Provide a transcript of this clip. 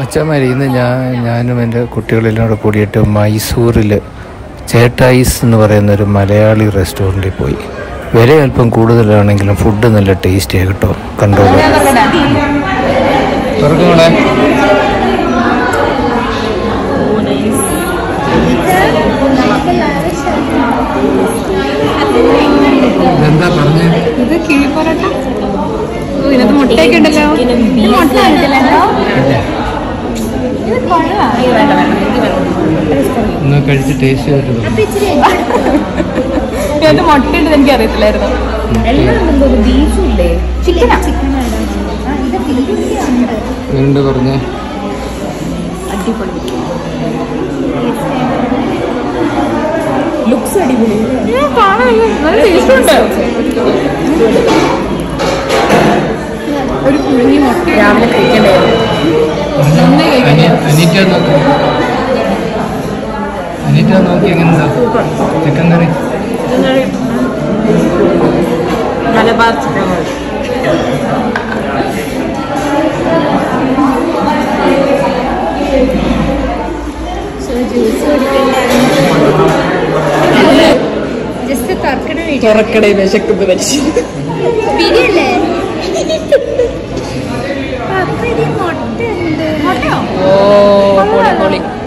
അച്ഛന്മാർ ഇന്ന് ഞാൻ ഞാനും എൻ്റെ കുട്ടികളെല്ലാം കൂടെ കൂടിയിട്ട് മൈസൂരിൽ ചേട്ടായിസ് എന്ന് പറയുന്ന ഒരു മലയാളി റെസ്റ്റോറൻറ്റിൽ പോയി വില അല്പം കൂടുതലാണെങ്കിലും ഫുഡ് നല്ല ടേസ്റ്റിയാണ് കേട്ടോ കണ്ടോളൂ തുറക്കുമോളെ എന്താ പറഞ്ഞേ ഇത് കിഴി പൊറോട്ട ഓ ഇതിനകത്ത് മുട്ടയൊക്കെ ഉണ്ടല്ലോ ഇത് മുട്ട കണ്ടിട്ടില്ലല്ലോ ഇത് കൊള്ളാം ഒന്ന് കഴിച്ച് ടേസ്റ്റ് ചെയ്തിട്ട് പറ. ഇതിനകത്ത് മുട്ട ഉണ്ടെന്ന് എനിക്ക് അറിയത്തില്ലായിരുന്നു ചിക്കനാ എങ്ങനെയുണ്ട് പറഞ്ഞേ ലുക്സ് അടിപൊളി കാണാൻ നല്ല ടേസ്റ്റ് ഉണ്ട് ഒരു പുഴുങ്ങി മുട്ട രാവിലെ അനീറ്റ നോക്കി അനീറ്റ നോക്കി എങ്ങനെയുണ്ടോ chicken curry Malabar chicken just തർക്കണ തുറക്കടയിൽ വിശക്കുമ്പ് വെച്ച് പിരിയല്ലേ അപ്പൊ ഇത് മുട്ട ഉണ്ട് ഓ പൊളി പൊളി